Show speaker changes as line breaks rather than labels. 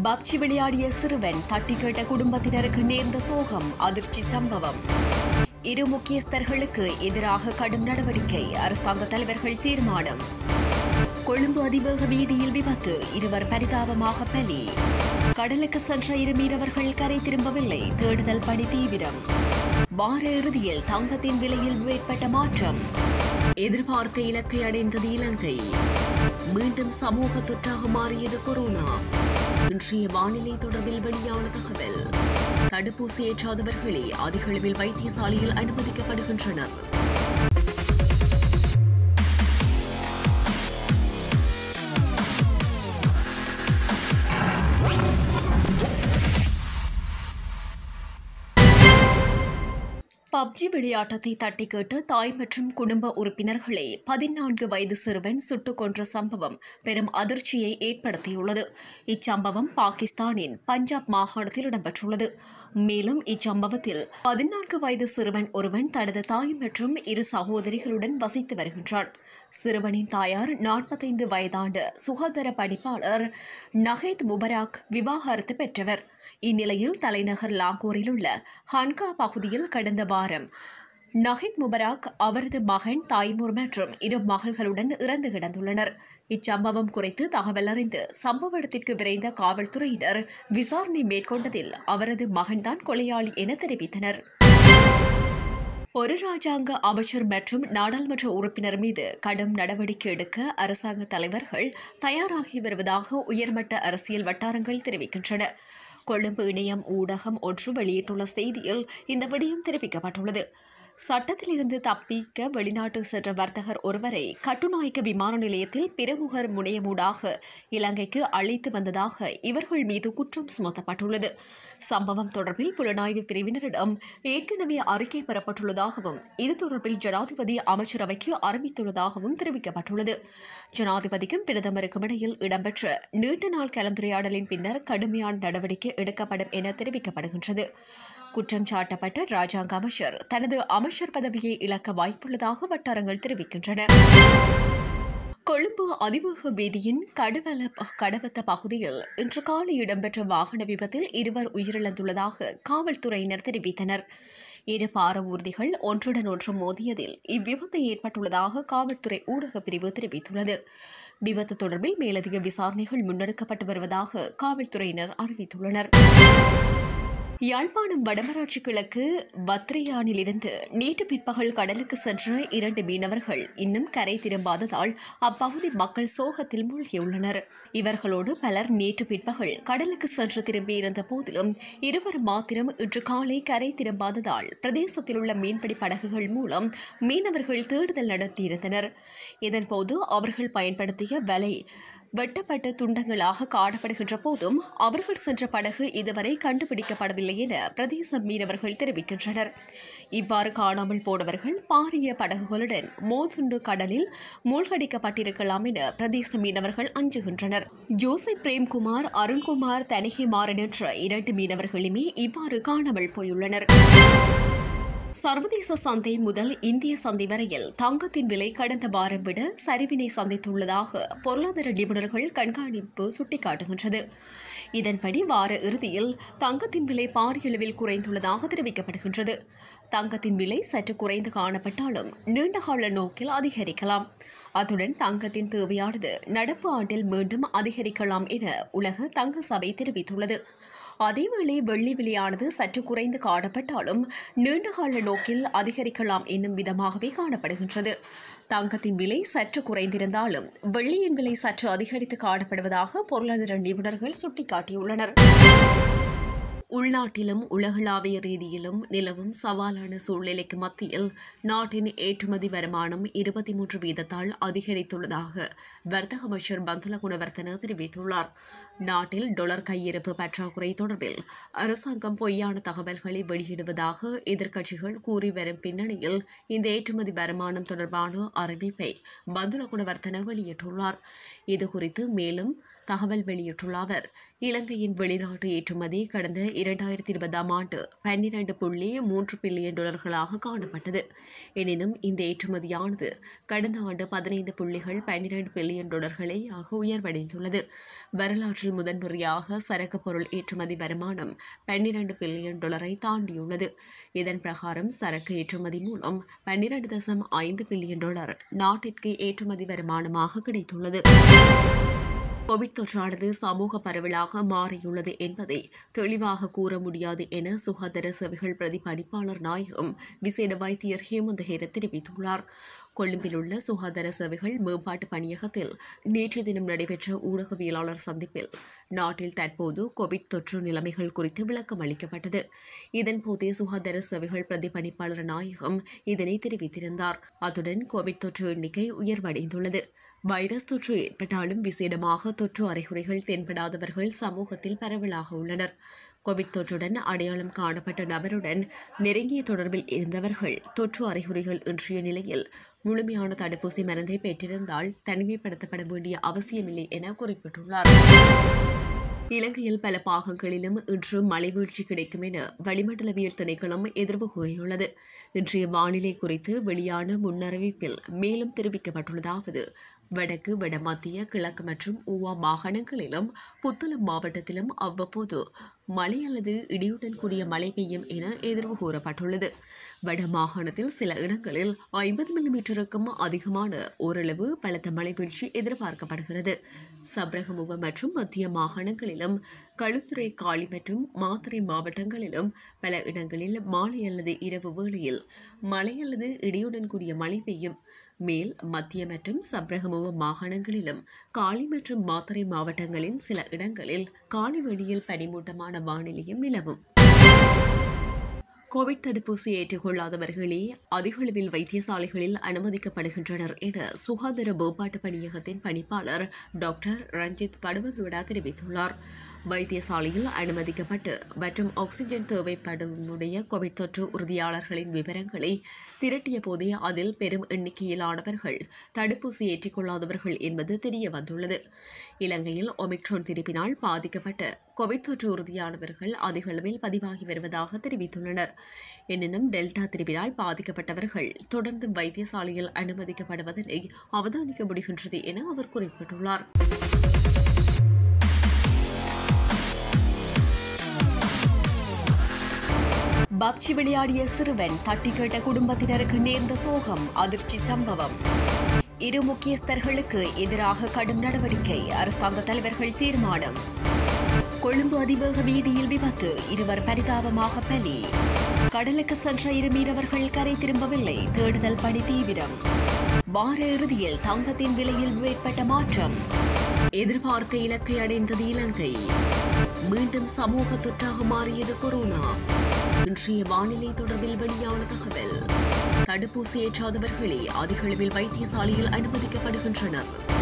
PUBG விளையாடிய சிறுவன் தட்டி கேட்ட குடும்பத்தினருக்கு நேர்ந்த சோகம் அதிர்ச்சி சம்பவம் இரு முக்கியஸ்தர்களுக்கு எதிராக கடும் நடவடிக்கை அரசாங்க தலைவர்கள் தீர்மானம் கொழும்பு அதிவேக வீதியில் விபத்து இருவர் பரிதாபமாக பலி கடலுக்கு சென்ற இரு மீனவர்கள் கரை திரும்பவில்லை தேடுதல் பணி தீவிரம் வார இறுதியில் தங்கத்தின் விலையில் ஏற்பட்ட மாற்றம் எதிர்பார்த்த இலக்கை அடைந்தது இலங்கை மீண்டும் சமூக தொற்றாக மாறியது கொரோனா இன்றைய வானிலை தொடர்பில் வெளியான தகவல் தடுப்பூசி ஏற்றாதவர்களே அதிக அளவில் வைத்தியசாலையில் அனுமதிக்கப்படுகின்றனர் பப்ஜி விளையாட்டத்தை தட்டி கேட்டு தாய் மற்றும் குடும்ப உறுப்பினர்களை பதினான்கு வயது சிறுவன் சுட்டுக் கொன்ற சம்பவம் பெரும் அதிர்ச்சியை ஏற்படுத்தியுள்ளது இச்சம்பவம் பாகிஸ்தானின் பஞ்சாப் மாகாணத்தில் இடம்பெற்றுள்ளது மேலும் இச்சம்பவத்தில் பதினான்கு வயது சிறுவன் ஒருவன் தனது தாய் மற்றும் இரு சகோதரிகளுடன் வசித்து வருகின்றான் சிறுவனின் தாயார் நாற்பத்தைந்து வயதான சுகாதார பணிப்பாளர் நஹேத் முபராக் விவாகரத்து பெற்றவர் இந்நிலையில் தலைநகர் லாகூரில் உள்ள ஹன்கா பகுதியில் கடந்த வாரம் நஹித் முபராக் அவரது மகன் தாய்மூர் மற்றும் இரு மகள்களுடன் இறந்து கிடந்துள்ளனர் இச்சம்பவம் குறித்து தகவல் அறிந்து சம்பவ இடத்திற்கு விரைந்த காவல்துறையினர் விசாரணை மேற்கொண்டதில் அவரது மகன்தான் கொலையாளி என தெரிவித்தனர் ஒரு ராஜாங்க அமைச்சர் மற்றும் நாடாளுமன்ற உறுப்பினர் மீது கடும் நடவடிக்கை எடுக்க அரசாங்க தலைவர்கள் தயாராகி வருவதாக உயர்மட்ட அரசியல் வட்டாரங்கள் தெரிவிக்கின்றன கொழும்பு இணையம் ஊடகம் ஒன்று வெளியிட்டுள்ள செய்தியில் இந்த விடயம் தெரிவிக்கப்பட்டுள்ளது சட்டத்திலிருந்து தப்பிக்க வெளிநாட்டு சென்ற வர்த்தகர் ஒருவரை கட்டுநாயக்க விமான நிலையத்தில் பிரமுகர் முனையமூடாக இலங்கைக்கு அழைத்து வந்ததாக இவர்கள் மீது குற்றம் சுமத்தப்பட்டுள்ளது சம்பவம் தொடர்பில் புலனாய்வு பிரிவினரிடம் ஏற்கனவே அறிக்கை பெறப்பட்டுள்ளதாகவும் இது தொடர்பில் ஜனாதிபதி அமைச்சரவைக்கு அறிவித்துள்ளதாகவும் தெரிவிக்கப்பட்டுள்ளது ஜனாதிபதிக்கும் பிரதமருக்கும் இடையில் இடம்பெற்ற நீண்ட நாள் கலந்துரையாடலின் பின்னர் கடுமையான நடவடிக்கை எடுக்கப்படும் என தெரிவிக்கப்படுகின்றது குற்றம் சாட்டப்பட்ட ராஜாங்க அமைச்சர் தனது அமைச்சர் பதவியை இழக்க வாய்ப்புள்ளதாக வட்டாரங்கள் தெரிவிக்கின்றன கொழும்பு அதிவேக வீதியின் கடவல கடவத்த பகுதியில் இன்று காலை இடம்பெற்ற வாகன விபத்தில் இருவர் உயிரிழந்துள்ளதாக காவல்துறையினர் தெரிவித்தனர் இரு பார ஊர்திகள் ஒன்றுடன் ஒன்று மோதியதில் இவ்விபத்து ஏற்பட்டுள்ளதாக காவல்துறை ஊடகப் பிரிவு தெரிவித்துள்ளது விபத்து தொடர்பில் மேலதிக விசாரணைகள் முன்னெடுக்கப்பட்டு வருவதாக காவல்துறையினர் அறிவித்துள்ளனர் யாழ்ப்பாணம் வடமராட்சி கிழக்கு பத்ரையானிலிருந்து நேற்று பிற்பகல் கடலுக்கு சென்ற இரண்டு மீனவர்கள் இன்னும் கரை திரும்பாததால் அப்பகுதி மக்கள் சோகத்தில் மூழ்கியுள்ளனர் இவர்களோடு பலர் நேற்று பிற்பகல் கடலுக்கு சென்று திரும்பியிருந்த போதிலும் இருவர் மாத்திரம் இன்று காலை கரை திரும்பாததால் பிரதேசத்தில் உள்ள மீன்பிடி படகுகள் மூலம் மீனவர்கள் தேடுதல் நடத்தியிருந்தனர் இதன்போது அவர்கள் பயன்படுத்திய வலை வெட்டப்பட்ட துண்டங்களாக காணப்படுகின்ற போதும் அவர்கள் சென்ற படகு இதுவரை கண்டுபிடிக்கப்படவில்லை என பிரதேச மீனவர்கள் தெரிவிக்கின்றனர் இவ்வாறு காணாமல் போனவர்கள் பாரிய படகுகளுடன் மோதுண்டு கடலில் மூழ்கடிக்கப்பட்டிருக்கலாம் என பிரதேச மீனவர்கள் அஞ்சுகின்றனர் ஜோசப் பிரேம்குமார் அருண்குமார் தனிகை மாறன் என்ற இரண்டு மீனவர்களுமே இவ்வாறு காணாமல் போயுள்ளனர் சர்வதேச சந்தை முதல் இந்திய சந்தை வரையில் தங்கத்தின் விலை கடந்த வாரம் விட சரிவினை சந்தித்துள்ளதாக பொருளாதார நிபுணர்கள் கண்காணிப்பு சுட்டிக்காட்டுகின்றது இதன்படி வார இறுதியில் தங்கத்தின் விலை பாரியளவில் குறைந்துள்ளதாக தெரிவிக்கப்படுகின்றது தங்கத்தின் விலை சற்று குறைந்து காணப்பட்டாலும் நீண்டகால நோக்கில் அதிகரிக்கலாம் அத்துடன் தங்கத்தின் தேவையானது நடப்பு ஆண்டில் மீண்டும் அதிகரிக்கலாம் என உலக தங்க சபை தெரிவித்துள்ளது அதேவேளை வெள்ளி விலையானது சற்று குறைந்து காணப்பட்டாலும் நீண்டகால நோக்கில் அதிகரிக்கலாம் என்னும் விதமாகவே காணப்படுகின்றது தங்கத்தின் விலை சற்று குறைந்திருந்தாலும் வெள்ளியின் விலை சற்று அதிகரித்து காணப்படுவதாக பொருளாதார நிபுணர்கள் சுட்டிக்காட்டியுள்ளனர் உள்நாட்டிலும் உலகளாவிய ரீதியிலும் நிலவும் சவாலான சூழ்நிலைக்கு மத்தியில் நாட்டின் ஏற்றுமதி வருமானம் இருபத்தி மூன்று வீதத்தால் அதிகரித்துள்ளதாக வர்த்தக அமைச்சர் பந்துல குணவர்த்தன தெரிவித்துள்ளார் நாட்டில் டொலர் கையிருப்பு பற்றாக்குறை தொடர்பில் அரசாங்கம் பொய்யான தகவல்களை வெளியிடுவதாக எதிர்க்கட்சிகள் கூறி வரும் பின்னணியில் இந்த ஏற்றுமதி வருமானம் தொடர்பான அறிவிப்பை பந்துல குணவர்த்தன வெளியிட்டுள்ளார் இதுகுறித்து மேலும் தகவல் வெளியிட்டுள்ள அவர் இலங்கையின் வெளிநாட்டு ஏற்றுமதி கடந்த இரண்டாயிரத்தி இருபதாம் ஆண்டு பன்னிரண்டு புள்ளி மூன்று பில்லியன் டாலர்களாக காணப்பட்டது எனினும் இந்த ஏற்றுமதியானது கடந்த ஆண்டு பதினைந்து புள்ளிகள் பன்னிரண்டு பில்லியன் டாலர்களை ஆக உயர்வடைந்துள்ளது வரலாற்றில் முதன்முறையாக சரக்கு பொருள் ஏற்றுமதி வருமானம் பன்னிரண்டு பில்லியன் டாலரை தாண்டியுள்ளது இதன் பிரகாரம் சரக்கு ஏற்றுமதி மூலம் பன்னிரண்டு தசம் ஐந்து பில்லியன் டாலர் நாட்டிற்கு ஏற்றுமதி வருமானமாக கிடைத்துள்ளது கோவிட் தொற்றானது சமூக பரவலாக மாறியுள்ளது என்பதை தெளிவாக கூற முடியாது என சுகாதார சேவைகள் பிரதிபலிப்பாளர் நாயகம் விசேட வைத்தியர் ஹேமந்த ஹேர தெரிவித்துள்ளார் கொழும்பில் உள்ள சுகாதார சேவைகள் மேம்பாட்டு பணியகத்தில் நேற்று தினம் நடைபெற்ற ஊடகவியலாளர் சந்திப்பில் நாட்டில் தற்போது கோவிட் தொற்று நிலைமைகள் குறித்து விளக்கம் அளிக்கப்பட்டது இதன்போதே சுகாதார சேவைகள் பிரதிபலிப்பாளர் நாயகம் இதனை தெரிவித்திருந்தார் அத்துடன் கோவிட் தொற்று எண்ணிக்கை உயர்வடைந்துள்ளது வைரஸ் தொற்று ஏற்பட்டாலும் விசேடமாக தொற்று அறிகுறிகள் தென்படாதவர்கள் சமூகத்தில் பரவலாக உள்ளனர் கோவிட் தொற்றுடன் அடையாளம் காணப்பட்ட நபருடன் நெருங்கிய தொடர்பில் இருந்தவர்கள் தொற்று அறிகுறிகள் இன்றைய நிலையில் முழுமையான தடுப்பூசி மருந்தை பெற்றிருந்தால் தனிமைப்படுத்தப்பட வேண்டிய அவசியமில்லை என குறிப்பிட்டுள்ளார் இலங்கையில் பல பாகங்களிலும் இன்று மழை வீழ்ச்சி கிடைக்கும் என வளிமண்டலவியல் திணைக்களம் எதிர்வு கூறியுள்ளது இன்றைய வானிலை குறித்து வெளியான முன்னறிவிப்பில் மேலும் தெரிவிக்கப்பட்டுள்ளதாவது வடக்கு வடமத்திய கிழக்கு மற்றும் ஊவா மாகாணங்களிலும் புத்தளம் மாவட்டத்திலும் அவ்வப்போது மழை அல்லது இடியுடன் கூடிய மழை பெய்யும் என எதிர்வு கூறப்பட்டுள்ளது வட மாகாணத்தில் சில இடங்களில் ஐம்பது மில்லிமீட்டருக்கும் அதிகமான ஓரளவு பலத்த மழை வீழ்ச்சி எதிர்பார்க்கப்படுகிறது சப்ரகமுவ மற்றும் மத்திய மாகாணங்களிலும் களுத்துறை காளி மற்றும் மாத்தறை மாவட்டங்களிலும் பல இடங்களில் மாலை அல்லது இரவு வேளையில் மழை அல்லது இடியுடன் கூடிய மழை பெய்யும் மேல் மத்திய மற்றும் சப்ரகமுவ மாகாணங்களிலும் காளி மற்றும் மாத்தறை மாவட்டங்களின் சில இடங்களில் காலை வெளியில் பனிமூட்டமான வானிலையும் நிலவும் கோவிட் தடுப்பூசி ஏற்றுக்கொள்ளாதவர்களே அதிக அளவில் வைத்தியசாலைகளில் அனுமதிக்கப்படுகின்றனர் என சுகாதார மேம்பாட்டு பணியகத்தின் பணிப்பாளர் டாக்டர் ரஞ்சித் படுவதுடா தெரிவித்துள்ளார் வைத்தியசாலையில் அனுமதிக்கப்பட்டு மற்றும் ஆக்ஸிஜன் தேவைப்படுடைய கோவிட் தொற்று உறுதியாளர்களின் விவரங்களை திரட்டிய போதே அதில் பெரும் எண்ணிக்கையிலானவர்கள் தடுப்பூசி ஏற்றிக்கொள்ளாதவர்கள் என்பது தெரிய வந்துள்ளது இலங்கையில் ஒமிக்ரோன் திருப்பினால் பாதிக்கப்பட்ட கோவிட் தொற்று உறுதியானவர்கள் அதிக அளவில் பதிவாகி வருவதாக தெரிவித்துள்ளனர் எனினும் டெல்டா திருப்பினால் பாதிக்கப்பட்டவர்கள் தொடர்ந்து வைத்தியசாலையில் அனுமதிக்கப்படுவதனை அவதானிக்க முடிகின்றது என அவர் குறிப்பிட்டுள்ளார் பப்ஜி விளையாடிய சிறுவன் தட்டி கேட்ட குடும்பத்தினருக்கு நேர்ந்த சோகம் அதிர்ச்சி சம்பவம் இரு முக்கியஸ்தர்களுக்கு எதிராக கடும் நடவடிக்கை அரசாங்க தலைவர்கள் தீர்மானம் கொழும்பு அதிவேக வீதியில் விபத்து இருவர் பரிதாபமாக பலி கடலுக்கு சென்ற இரு மீனவர்கள் கரை திரும்பவில்லை தேடுதல் பணி தீவிரம் வார இறுதியில் தங்கத்தின் விலையில் ஏற்பட்ட மாற்றம் எதிர்பார்த்த இலக்கை அடைந்தது இலங்கை மீண்டும் சமூக தொற்றாக மாறியது கொரோனா இன்றைய வானிலை தொடர்பில் வெளியான தகவல் தடுப்பூசி ஏற்றாதவர்களே அதிக அளவில் வைத்தியசாலையில் அனுமதிக்கப்படுகின்றனர்